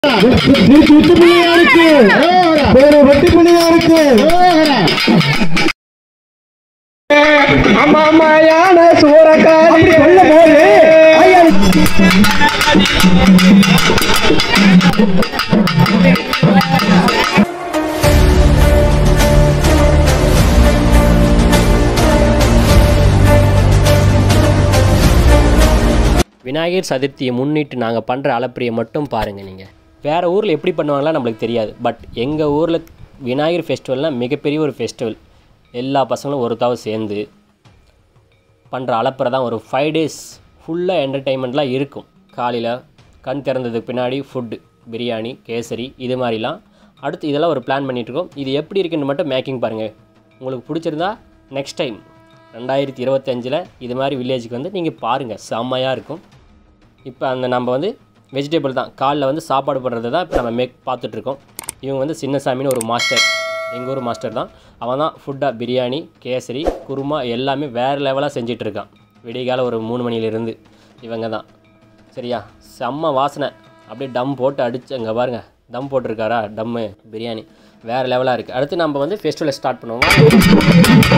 விட்டு பிள்ளையாருக்கு வேறு வெட்டி பிள்ளையாருக்கு அம்மாயான சூறக்காரி சொல்ல போது ஐயா விநாயகர் சதுர்த்தியை முன்னிட்டு நாங்கள் பண்ணுற அலப்பறையை மட்டும் பாருங்கள் நீங்கள் வேறு ஊரில் எப்படி பண்ணுவாங்களா நம்மளுக்கு தெரியாது பட் எங்கள் ஊரில் விநாயகர் ஃபெஸ்டிவல்னால் மிகப்பெரிய ஒரு ஃபெஸ்டிவல் எல்லா பசங்களும் ஒரு தாவு சேர்ந்து பண்ணுற அலப்பறை தான் ஒரு ஃபைவ் டேஸ் ஃபுல்லாக என்டர்டெயின்மெண்ட்லாம் இருக்கும் காலையில் கண் திறந்ததுக்கு பின்னாடி ஃபுட்டு பிரியாணி கேசரி இது மாதிரிலாம் அடுத்து இதெல்லாம் ஒரு பிளான் பண்ணிகிட்ருக்கோம் இது எப்படி இருக்குன்னு மட்டும் மேக்கிங் பாருங்கள் உங்களுக்கு பிடிச்சிருந்தா நெக்ஸ்ட் டைம் ரெண்டாயிரத்தி இருபத்தஞ்சில் இது மாதிரி வில்லேஜுக்கு வந்து நீங்கள் பாருங்கள் செம்மையாக இருக்கும் இப்போ அந்த நம்ம வந்து வெஜிடபிள் தான் காலைல வந்து சாப்பாடு பண்ணுறது தான் இப்போ நம்ம மேக் பார்த்துட்ருக்கோம் இவங்க வந்து சின்னசாமின்னு ஒரு மாஸ்டர் எங்கள் ஊர் மாஸ்டர் தான் அவன் தான் ஃபுட்டாக பிரியாணி கேசரி குருமா எல்லாமே வேறு லெவலாக செஞ்சிட்ருக்கான் விடிகால ஒரு மூணு மணிலேருந்து இவங்க தான் சரியா செம்ம வாசனை அப்படியே டம் போட்டு அடிச்சு அங்கே பாருங்கள் தம் போட்டிருக்காரா டம்மு பிரியாணி வேறு லெவலாக இருக்குது அடுத்து நம்ம வந்து ஃபெஸ்டிவலை ஸ்டார்ட் பண்ணுவோம்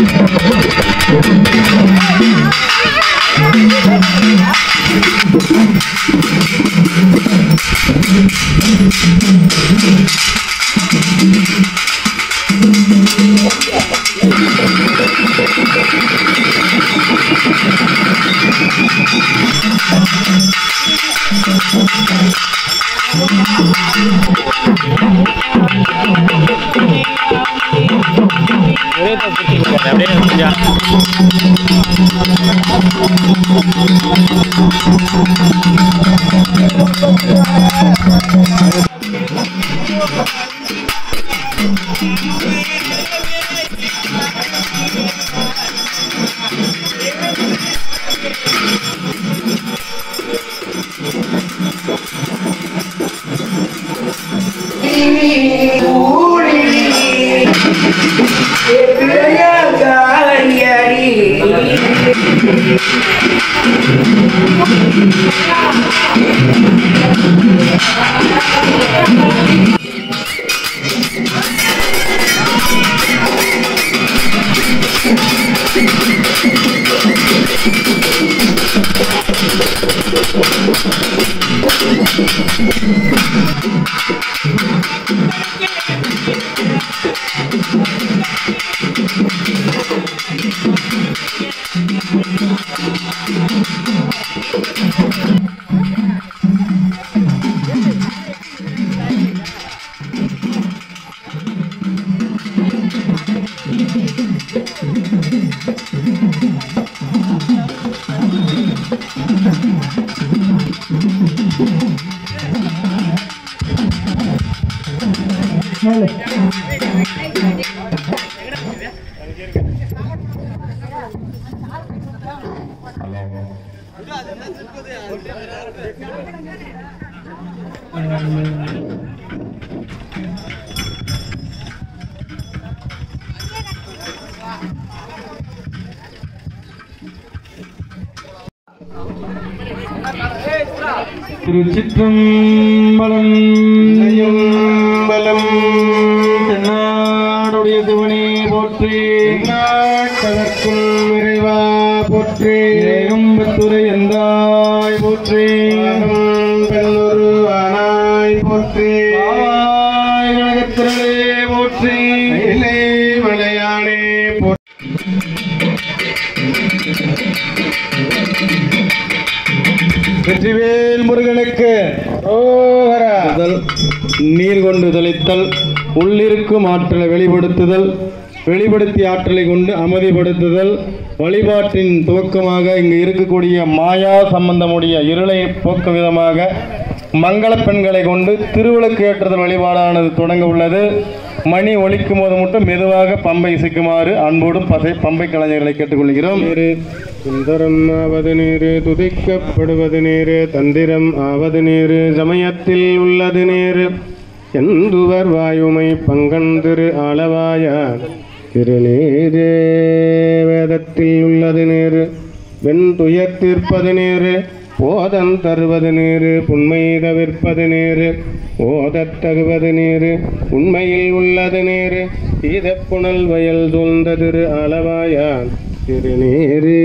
திருச்சிற்றம்பலம் பலம் தென்னாடுடைய சிவனே போற்றி நாட்டதற்கும் இறைவா போற்றி ஏகம்பத்துரை எந்தாய் போற்றி பெண்ணொரு ஆனாய் போற்றி கழகத்திரளே போற்றி இலை மலையானே போற்றி வெற்றிவேல் முருகனுக்கு ரோகரா. முதல் நீர் கொண்டு தெளித்தல் உள்ளிருக்கும் ஆற்றலை வெளிப்படுத்துதல் வெளிப்படுத்திய ஆற்றலை கொண்டு அமைதிப்படுத்துதல் வழிபாட்டின் துவக்கமாக இங்கு இருக்கக்கூடிய மாயா சம்பந்தமுடைய இருளை போக்கும் விதமாக மங்கள பெண்களை கொண்டு திருவிளக்கு ஏற்றுதல் வழிபாடானது தொடங்க உள்ளது மணி ஒலிக்கும் போது மட்டும் மெதுவாக பம்பை இசைக்குமாறு அன்போடும் பசை பம்பை கலைஞர்களை கேட்டுக்கொள்கிறோம் சுந்தரம் ஆவது நீரு துதிக்கப்படுவது நீரு தந்திரம் ஆவது நீரு சமயத்தில் உள்ளது நீரு எந்துவர் வாயுமை பங்கன் திரு ஆளவாய திருநீரே வேதத்தில் உள்ளது நேரு வெண் துயர் தீர்ப்பது நேரு போதம் தருவது நேரு புண்மை தவிர்ப்பது நேரு ஓதத் தகுவது நேரு உண்மையில் உள்ளது நேரு ஈத புனல் வயல் சூழ்ந்த திரு அளவாயான் திருநீரே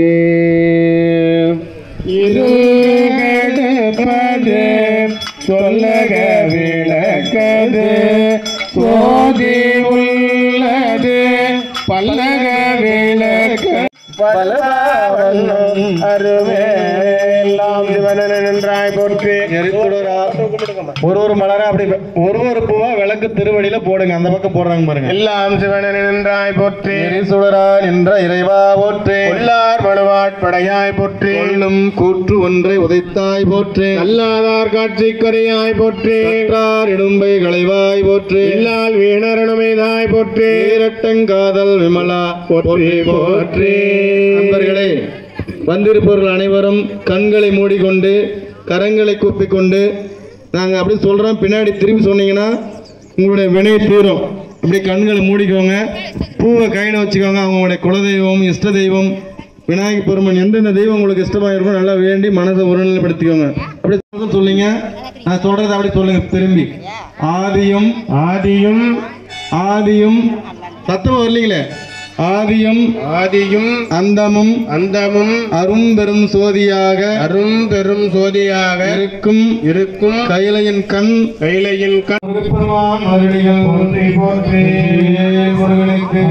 இருகடுப்பது சொல்லக விளக்கது சோதி உள்ளது பல்லக விளக்க பலவண்ணம் அருவே எல்லாம் சிவனன் நன்றாய் போற்றி எரித்துடரா. ஒரு ஒரு மலரா அப்படி ஒரு ஒரு பூவா விளக்கு திருவடியில போடுங்க அந்த பக்கம் போடுறாங்க பாருங்க எல்லாம் சிவனன் நன்றாய் போற்றி எரிசுடரா என்ற இறைவா போற்றே உள்ளார் மழுவாட்படையாய் போற்றி கொள்ளும் கூற்று ஒன்றை உதைத்தாய் போற்றே அல்லாதார் காட்சிக்கரையாய் போற்றி கற்றார் இடும்பை களைவாய் போற்றே எல்லால் வீணரணுமைதாய் போற்றி ஈரட்டங்காதல் விமலா போற்றி போற்றி நண்பர்களே வந்திருப்பவர்கள் அனைவரும் கண்களை மூடிக்கொண்டு கரங்களை கூப்பிக்கொண்டு நாங்கள் அப்படி சொல்கிறோம் பின்னாடி திரும்பி சொன்னீங்கன்னா உங்களுடைய வினை தீரும் அப்படி கண்களை மூடிக்கோங்க பூவை கையில் வச்சுக்கோங்க அவங்களுடைய குலதெய்வம் இஷ்ட தெய்வம் விநாயகர் பெருமன் எந்தெந்த தெய்வம் உங்களுக்கு இஷ்டமாக இருக்கும் நல்லா வேண்டி மனதை ஒருநிலைப்படுத்திக்கோங்க அப்படி சொல்றது சொல்லுங்க நான் சொல்றது அப்படி சொல்லுங்க திரும்பி ஆதியும் ஆதியும் ஆதியும் சத்தம் வரலீங்களே ஆதியும் ஆதியும் அந்தமும் அந்தமும் அரும் பெரும் சோதியாக அரும் பெரும் சோதியாக இருக்கும் இருக்கும் கைலையின் கண் கைலையின் கண் முருகப்பெருமான் மறுபடிகள் போற்றி போற்றி முருகனுக்கு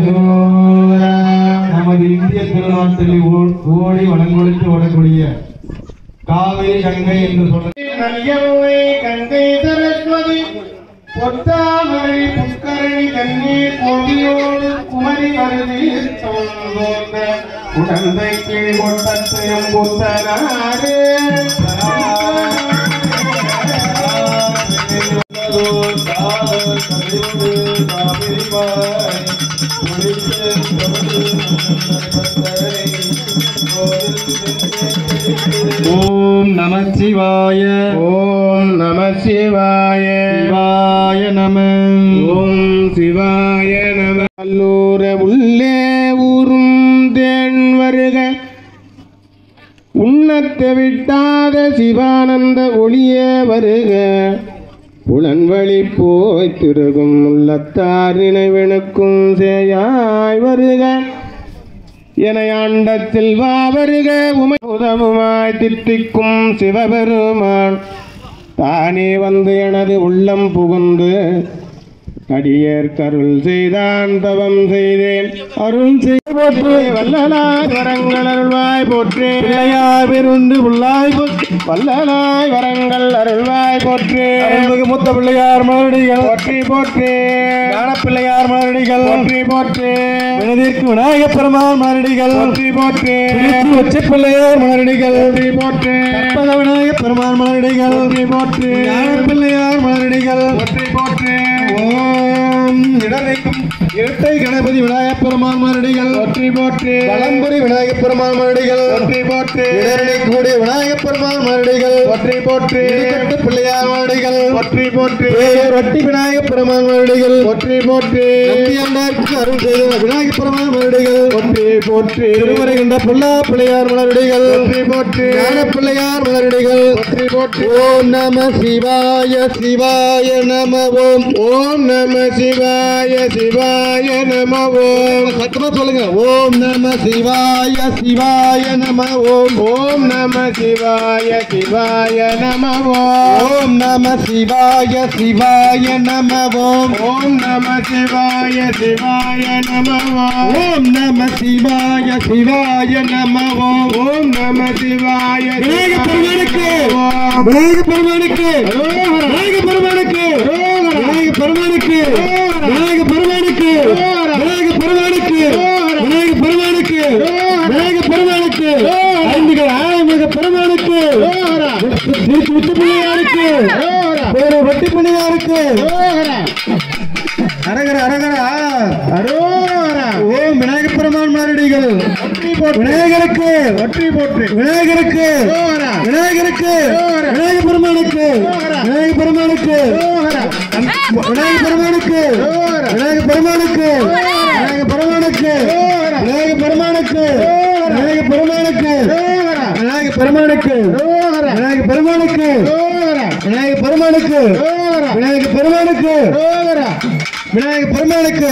நமது இந்திய திருநாட்டில் ஓ- ஓடி வளங்கொழித்து ஓடக்கூடிய காவிரி கங்கை என்று சொல்ற நல்யமுனை கங்கை சரஸ்வதி பொத்தாமரை புஷ்கரணி தண்ணீர் கோடியோடு குமரி மருதி சோர்ந்த உடந்தை கீழ் கொட்டத்தையும் புத்தனாரே ஓம் நம சிவாய ஓம் நம சிவாய சிவாய நம ஓம் சிவாய நம அல்லூர உள்ளே ஊரும் தேன் வருக உண்ணத்தை விட்டாத சிவானந்த ஒளியே வருக புலன்வழி போய் திருகும் உள்ளத்தார் நினைவெனுக்கும் சேயாய் வருக என ஆண்ட செல்வா வருக உமை உதவுமாய் தித்திக்கும் சிவபெருமான் தானே வந்து எனது உள்ளம் புகுந்து அடியேற்கருள் செய்தான் தவம் செய்தேன் அருள் செய்து போற்று வல்லலாய் வரங்கள் அருள்வாய் போற்று பிள்ளையார் பெருந்து உள்ளாய் போற்று வல்லலாய் வரங்கள் அருள்வாய் போற்று அருள்மிகு மூத்த பிள்ளையார் மறுபடிகள் போற்றி போற்றி ஞான பிள்ளையார் மறுபடிகள் போற்றி போற்றி வினதிற்கு விநாயகப் பெருமான் மறுபடிகள் போற்றி போற்றி உச்சி பிள்ளையார் மறுபடிகள் போற்றி போற்றி கற்பக விநாயகப் பெருமான் மறுபடிகள் போற்றி போற்றி ஞான பிள்ளையார் மறுபடிகள் போற்றி போற்றி ஓம் இடரைக்கும் இரட்டை கணபதி விநாயகப் பெருமான் மறுபடிகள் போற்றி போற்றி வலம்புரி விநாயகப் பெருமான் மறுபடிகள் போற்றி போற்றி இடரடி கூடிய விநாயகப் பெருமான் மறுபடிகள் போற்றி போற்றி இடுகட்டு பிள்ளையார் மறுபடிகள் போற்றி போற்றி ரொட்டி விநாயகப் பெருமான் மறுபடிகள் போற்றி போற்றி நம்பியாண்டாருக்கு அருள் செய்த விநாயகப் பெருமான் மறுபடிகள் போற்றி போற்றி திருமறைகின்ற புல்லா பிள்ளையார் மலரடிகள் போற்றி போற்றி ஞான பிள்ளையார் மலரடிகள் போற்றி போற்றி ஓம் நம சிவாய சிவாய நம ஓம் ஓம் நம சிவாய சிவாய நம ஓம் சத்தமா சொல்லுங்க ஓம் நம சிவாய சிவாய நம ஓம் ஓம் நம சிவாய சிவாய நம ஓம் ஓம் நம சிவாய சிவாய நம ஓம் ஓம் நம சிவாய சிவாய நம ஓம் ஓம் நம சிவாய சிவாய நம ஓம் ஓம் நம சிவாய விநாயக பெருமானுக்கு ஓம் விநாயக பெருமானுக்கு விநாயக பெருமானுக்கு விநாயக பெருமானுக்கு விநாயக பெருமானுக்கு விநாயக பெருமானுக்கு விநாயக பெருமானுக்கு விநாயக பெருமானுக்கு ஐந்துகள் ஆயிரமிக பெருமானுக்கு திருச்சி விட்டு பிள்ளையாருக்கு வேறு வெட்டி பிள்ளையாருக்கு அரகர அரகரா அரோரா ஓம் விநாயக பெருமான் மாரடிகள் விநாயகருக்கு ஒற்றி போற்றி விநாயகருக்கு விநாயகருக்கு விநாயக பெருமானுக்கு விநாயக பெருமானுக்கு விநாயக பெருமானுக்கு விநாயக பெருமானுக்கு விநாயக பெருமானுக்கு விநாயக பெருமானுக்கு விநாயக பெருமானுக்கு விநாயக பெருமானுக்கு விநாயக பெருமானுக்கு விநாயக பெருமானுக்கு விநாயக பெருமானுக்கு விநாயக பெருமானுக்கு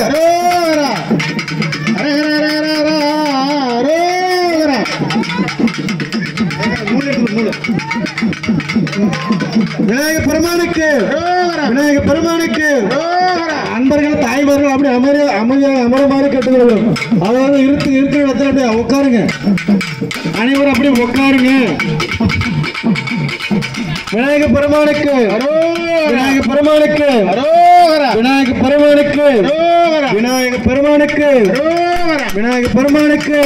விநாயக பெருமானுக்கு விநாயக பெருமானுக்கு அன்பர்கள் தாய்மார்கள் அப்படி அமர அமைதியாக அமருமாறு கேட்டுக்கொள்கிறோம் அதாவது இருக்கு இருக்கிற இடத்துல அப்படியே உட்காருங்க அனைவரும் அப்படியே உட்காருங்க விநாயக பெருமானுக்கு விநாயக பெருமானுக்கு விநாயக பெருமானுக்கு விநாயக பெருமானுக்கு விநாயக பெருமானுக்கு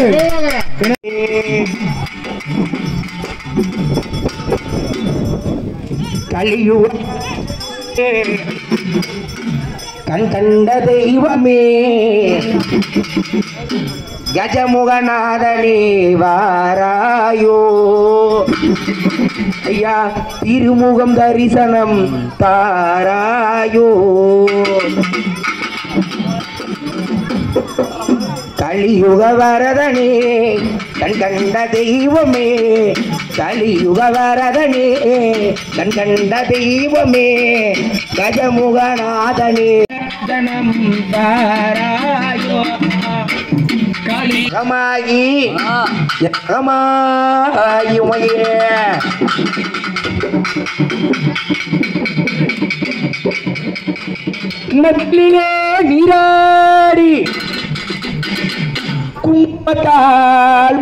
கலியுக கண் கண்ட தெய்வமே கஜமுகநாதனே வாராயோ ஐயா திருமுகம் தரிசனம் தாராயோ கலியுக வரதனே கண் கண்ட தெய்வமே கலியுக வரதனே கண் கண்ட தெய்வமே கஜமுகநாதனே தனம் தாராயோ கலிகமாயி யகமாயி உமையே நட்லிலே நீராடி கும்பத்தால்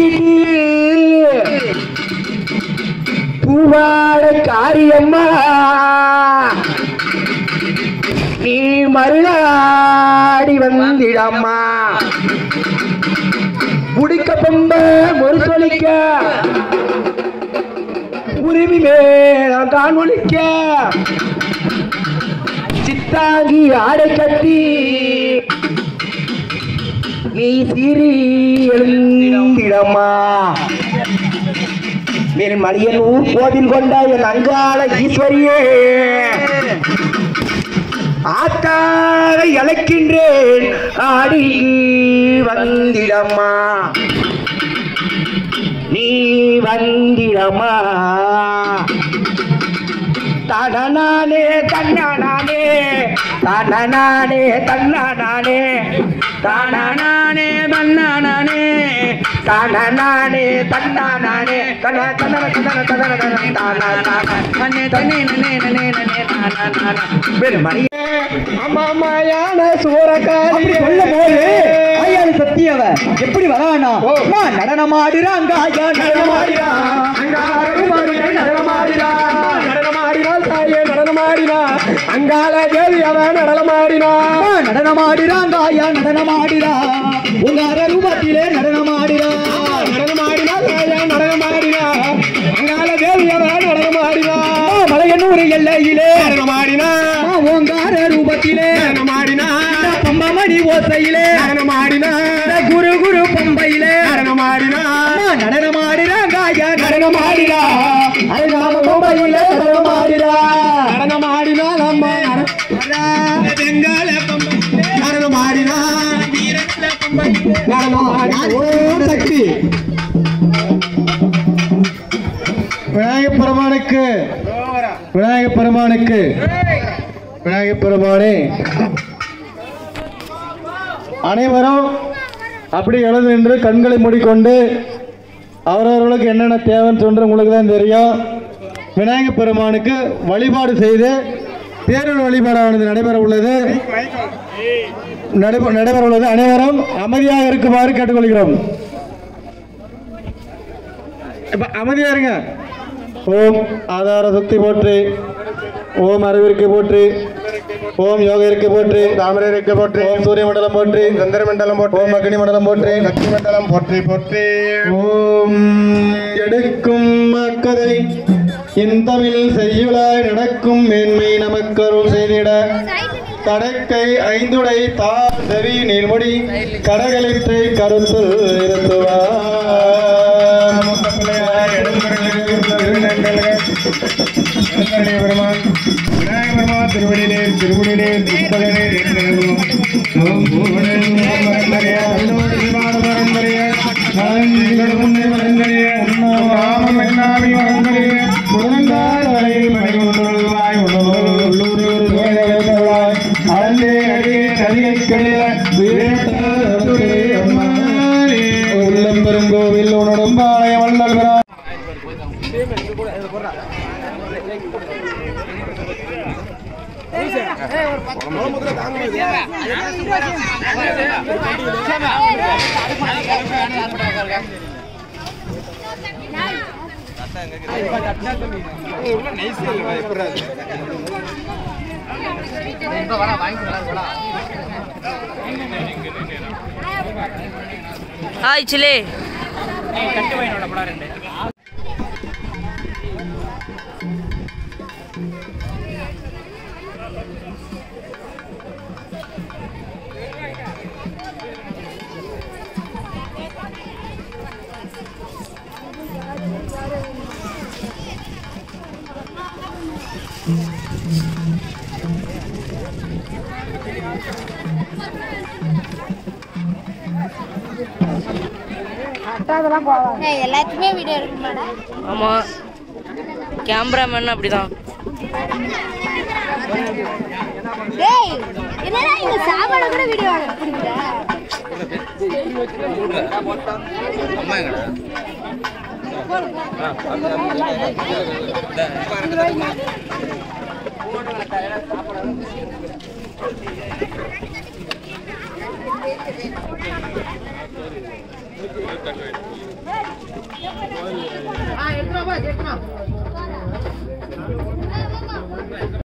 பூவாட காரியம்மா நீ மருளாடி வந்திடம்மா முடிக்க பொம்ப ஒரு சொலிக்க உரிமை மேலாம் தான் ஒழிக்க சித்தாங்கி ஆடை கட்டி நீ சிறி எழுந்திடம்மா மேல் மணியனூர் கோவில் கொண்ட என் அங்காள ஈஸ்வரியே ஆத்தாக இழைக்கின்றேன் ஆடி வந்திடம்மா நீ வந்திடம்மா தனநானே தன்னானே தனநானே தன்னானே தனநானே தன்னானே தனநானே தன்னானே தன தன தன தன தன தன தனே தனே நனே நனே நனே நான பெருமணி அம்மாயான சூரக்காரி சொல்லும் போது ஐயாரு சத்தியவ எப்படி வரானா அம்மா நடனமாடுறாங்க ஐயா நடனமாடுறா நடனமாடினா தாயே நடனமாடினா அங்கால தேவி அவன் நடனமாடினா அம்மா நடனமாடுறாங்க ஐயா நடனமாடுறா உங்க அரூபத்திலே நடனமாடுறா நடனமாடினா தாயே நடனமாடினா அங்கால தேவி அவன் நடனமாடினா அம்மா மலையனூர் எல்லையிலே நடனமாடினா அம்மா ஓங்கார ரூபத்திலே நடனமாடினா பம்பமணி ஓசையிலே நடனமாடினா குரு குரு பம்பையிலே நடனமாடினா அம்மா நடனமாடுறாங்க ஐயா நடனமாடினா அருகாம பம்பையிலே நடனமாடுறா நடனமாடினா நம்ம நடனமாடினா நடனமாடினா சக்தி விநாயக பெருமானுக்கு விநாயக பெருமானுக்கு விநாயக பெருமானே அனைவரும் அப்படி எழுந்து நின்று கண்களை மூடிக்கொண்டு அவரவர்களுக்கு என்னென்ன தேவைன்னு சொல்ற உங்களுக்கு தான் தெரியும் விநாயக பெருமானுக்கு வழிபாடு செய்து தேர்தல் வழிபாடானது நடைபெற உள்ளது நடைபெ- நடைபெற உள்ளது அனைவரும் அமைதியாக இருக்குமாறு கேட்டுக்கொள்கிறோம் இப்ப அமைதியா இருங்க ஓம் ஆதார சக்தி போற்றி ஓம் அறிவிற்கு போற்றி ஓம் யோகிற்கு போற்றி தாமரைக்கு போற்றி ஓம் சூரிய மண்டலம் போற்றி சந்திர மண்டலம் போற்றி ஓம் அக்னி மண்டலம் போற்றி லட்சுமி மண்டலம் போற்றி போற்றி ஓம் எடுக்கும் மக்கதை இந்தமிழ் செய்யுளாய் நடக்கும் மேன்மை நமக்கருள் செய்திட கடற்கை ஐந்துடை தா செவி நீர்முடி கடகளிற்றை கருத்தில் இருத்துவார் பெருமான் விநாயக பெருமான் திருவடியிலே திருவடியிலே திருப்பதிலே திருப்பதிலே நலன்கள் முன்னே வளர்ந்தறிய உண்ணாமம் எண்ணாமி வளர்ந்தறிய முழங்கால் வரையில் மணிகொண்டுள்ளாய் உள்ளூர் வேலையாய் அளந்தே அடியே கரியை கெளிய உள்ளம் பெருங்கோவில் உணரும் பாளைய வள்ளல் பெறா ஹாய் சிலே ஏய், எல்லாத்துக்குமே வீடியோ இருக்குமாடா ஆமாம் கேமராமேன் அப்படிதான் டேய் என்னடா இந்த சாப்பாடு கூட வீடியோ எடுக்கிறீங்க ஆ எடுத்துமா எடுத்துமா